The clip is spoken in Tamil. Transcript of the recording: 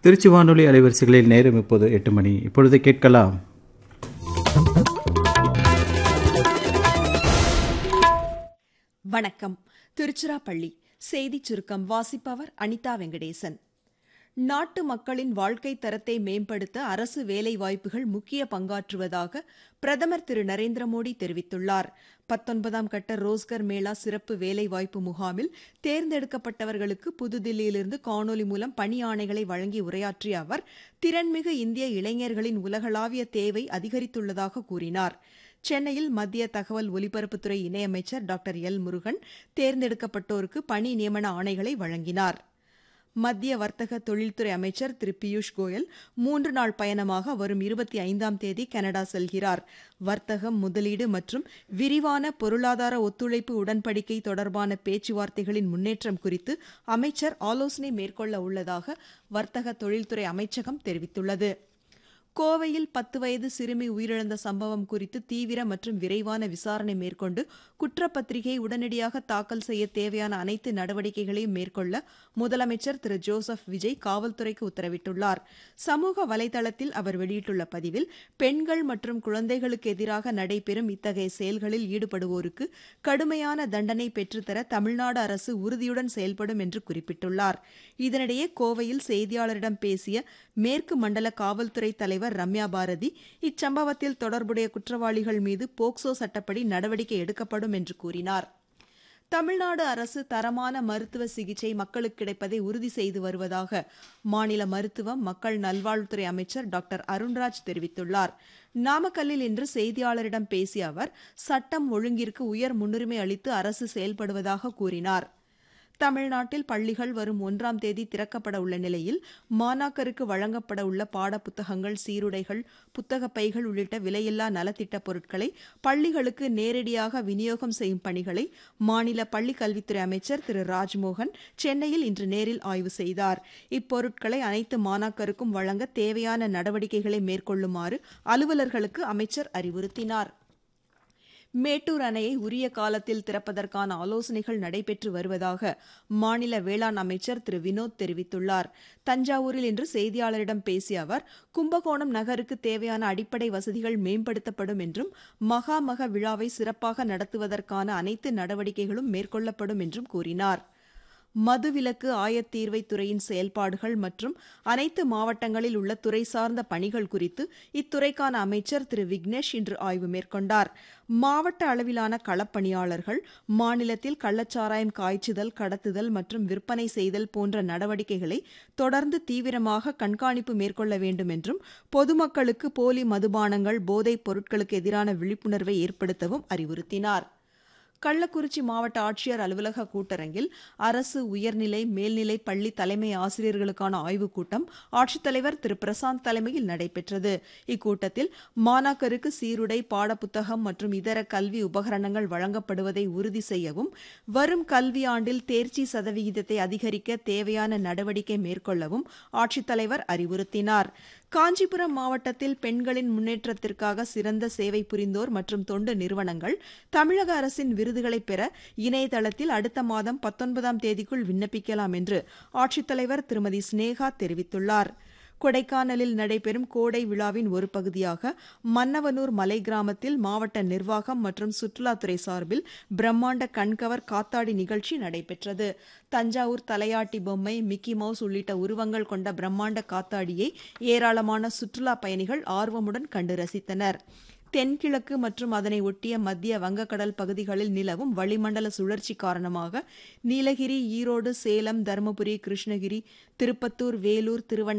திருச்சி வானொலி அலைவரிசைகளில் நேரம் இப்போது எட்டு மணி இப்பொழுது கேட்கலாம் வணக்கம் திருச்சிராப்பள்ளி செய்திச் சுருக்கம் வாசிப்பவர் அனிதா வெங்கடேசன் நாட்டு மக்களின் வாழ்க்கை தரத்தை மேம்படுத்த அரசு வேலைவாய்ப்புகள் முக்கிய பங்காற்றுவதாக பிரதமர் திரு நரேந்திர மோடி தெரிவித்துள்ளார் பத்தொன்பதாம் கட்ட ரோஸ்கர் மேளா சிறப்பு வேலைவாய்ப்பு முகாமில் தேர்ந்தெடுக்கப்பட்டவர்களுக்கு புதுதில்லியிலிருந்து காணொலி மூலம் பணி ஆணைகளை வழங்கி உரையாற்றிய அவர் திறன்மிகு இந்திய இளைஞர்களின் உலகளாவிய தேவை அதிகரித்துள்ளதாக கூறினார் சென்னையில் மத்திய தகவல் ஒலிபரப்புத்துறை இணையமைச்சர் டாக்டர் எல் முருகன் தேர்ந்தெடுக்கப்பட்டோருக்கு பணி நியமன ஆணைகளை வழங்கினார் மத்திய வர்த்தக தொழில்துறை அமைச்சர் திரு பியூஷ் கோயல் மூன்று நாள் பயணமாக வரும் இருபத்தி ஐந்தாம் தேதி கனடா செல்கிறார் வர்த்தகம் முதலீடு மற்றும் விரிவான பொருளாதார ஒத்துழைப்பு உடன்படிக்கை தொடர்பான பேச்சுவார்த்தைகளின் முன்னேற்றம் குறித்து அமைச்சர் ஆலோசனை மேற்கொள்ள உள்ளதாக வர்த்தக தொழில்துறை அமைச்சகம் தெரிவித்துள்ளது கோவையில் பத்து வயது சிறுமி உயிரிழந்த சம்பவம் குறித்து தீவிர மற்றும் விரைவான விசாரணை மேற்கொண்டு குற்றப்பத்திரிகை உடனடியாக தாக்கல் செய்ய தேவையான அனைத்து நடவடிக்கைகளையும் மேற்கொள்ள முதலமைச்சர் திரு ஜோசப் விஜய் காவல்துறைக்கு உத்தரவிட்டுள்ளார் சமூக வலைதளத்தில் அவர் வெளியிட்டுள்ள பதிவில் பெண்கள் மற்றும் குழந்தைகளுக்கு எதிராக நடைபெறும் இத்தகைய செயல்களில் ஈடுபடுவோருக்கு கடுமையான தண்டனை பெற்றுத்தர தமிழ்நாடு அரசு உறுதியுடன் செயல்படும் என்று குறிப்பிட்டுள்ளார் இதனிடையே கோவையில் செய்தியாளரிடம் பேசிய மேற்கு மண்டல காவல்துறை தலைவர் தலைவர் ரம்யா பாரதி இச்சம்பவத்தில் தொடர்புடைய குற்றவாளிகள் மீது போக்சோ சட்டப்படி நடவடிக்கை எடுக்கப்படும் என்று கூறினார் தமிழ்நாடு அரசு தரமான மருத்துவ சிகிச்சை மக்களுக்கு கிடைப்பதை உறுதி செய்து வருவதாக மாநில மருத்துவம் மக்கள் நல்வாழ்வுத்துறை அமைச்சர் டாக்டர் அருண்ராஜ் தெரிவித்துள்ளார் நாமக்கல்லில் இன்று செய்தியாளரிடம் பேசிய அவர் சட்டம் ஒழுங்கிற்கு உயர் முன்னுரிமை அளித்து அரசு செயல்படுவதாக கூறினார் தமிழ்நாட்டில் பள்ளிகள் வரும் ஒன்றாம் தேதி திறக்கப்பட உள்ள நிலையில் மாணாக்கருக்கு வழங்கப்பட உள்ள பாட புத்தகங்கள் சீருடைகள் புத்தக பைகள் உள்ளிட்ட விலையில்லா நலத்திட்ட பொருட்களை பள்ளிகளுக்கு நேரடியாக விநியோகம் செய்யும் பணிகளை மாநில பள்ளிக் கல்வித்துறை அமைச்சர் திரு ராஜ்மோகன் சென்னையில் இன்று நேரில் ஆய்வு செய்தார் இப்பொருட்களை அனைத்து மாணாக்கருக்கும் வழங்க தேவையான நடவடிக்கைகளை மேற்கொள்ளுமாறு அலுவலர்களுக்கு அமைச்சர் அறிவுறுத்தினார் மேட்டூர் அணையை உரிய காலத்தில் திறப்பதற்கான ஆலோசனைகள் நடைபெற்று வருவதாக மாநில வேளாண் அமைச்சர் திரு வினோத் தெரிவித்துள்ளார் தஞ்சாவூரில் இன்று செய்தியாளரிடம் பேசிய அவர் கும்பகோணம் நகருக்கு தேவையான அடிப்படை வசதிகள் மேம்படுத்தப்படும் என்றும் மகாமக விழாவை சிறப்பாக நடத்துவதற்கான அனைத்து நடவடிக்கைகளும் மேற்கொள்ளப்படும் என்றும் கூறினார் மதுவிலக்கு ஆயத்தீர்வை துறையின் செயல்பாடுகள் மற்றும் அனைத்து மாவட்டங்களில் உள்ள துறை சார்ந்த பணிகள் குறித்து இத்துறைக்கான அமைச்சர் திரு விக்னேஷ் இன்று ஆய்வு மேற்கொண்டார் மாவட்ட அளவிலான களப்பணியாளர்கள் மாநிலத்தில் கள்ளச்சாராயம் காய்ச்சுதல் கடத்துதல் மற்றும் விற்பனை செய்தல் போன்ற நடவடிக்கைகளை தொடர்ந்து தீவிரமாக கண்காணிப்பு மேற்கொள்ள வேண்டும் என்றும் பொதுமக்களுக்கு போலி மதுபானங்கள் போதைப் பொருட்களுக்கு எதிரான விழிப்புணர்வை ஏற்படுத்தவும் அறிவுறுத்தினார் கள்ளக்குறிச்சி மாவட்ட ஆட்சியர் அலுவலக கூட்டரங்கில் அரசு உயர்நிலை மேல்நிலை பள்ளி தலைமை ஆசிரியர்களுக்கான ஆய்வுக் கூட்டம் ஆட்சித்தலைவர் திரு பிரசாந்த் தலைமையில் நடைபெற்றது இக்கூட்டத்தில் மாணாக்கருக்கு சீருடை பாடப்புத்தகம் மற்றும் இதர கல்வி உபகரணங்கள் வழங்கப்படுவதை உறுதி செய்யவும் வரும் கல்வியாண்டில் தேர்ச்சி சதவிகிதத்தை அதிகரிக்க தேவையான நடவடிக்கை மேற்கொள்ளவும் ஆட்சித்தலைவர் அறிவுறுத்தினார் காஞ்சிபுரம் மாவட்டத்தில் பெண்களின் முன்னேற்றத்திற்காக சிறந்த சேவை புரிந்தோர் மற்றும் தொண்டு நிறுவனங்கள் தமிழக அரசின் விருதுகளை பெற இணையதளத்தில் அடுத்த மாதம் பத்தொன்பதாம் தேதிக்குள் விண்ணப்பிக்கலாம் என்று ஆட்சித்தலைவர் திருமதி ஸ்னேகா தெரிவித்துள்ளார் கொடைக்கானலில் நடைபெறும் கோடை விழாவின் ஒரு பகுதியாக மன்னவனூர் மலை கிராமத்தில் மாவட்ட நிர்வாகம் மற்றும் சுற்றுலாத்துறை சார்பில் பிரம்மாண்ட கண்கவர் காத்தாடி நிகழ்ச்சி நடைபெற்றது தஞ்சாவூர் தலையாட்டி பொம்மை மிக்கி மவுஸ் உள்ளிட்ட உருவங்கள் கொண்ட பிரம்மாண்ட காத்தாடியை ஏராளமான சுற்றுலா பயணிகள் ஆர்வமுடன் கண்டு ரசித்தனர் தென்கிழக்கு மற்றும் அதனை ஒட்டிய மத்திய வங்கக்கடல் பகுதிகளில் நிலவும் வளிமண்டல சுழற்சி காரணமாக நீலகிரி ஈரோடு சேலம் தருமபுரி கிருஷ்ணகிரி திருப்பத்தூர் வேலூர் திருவண்ண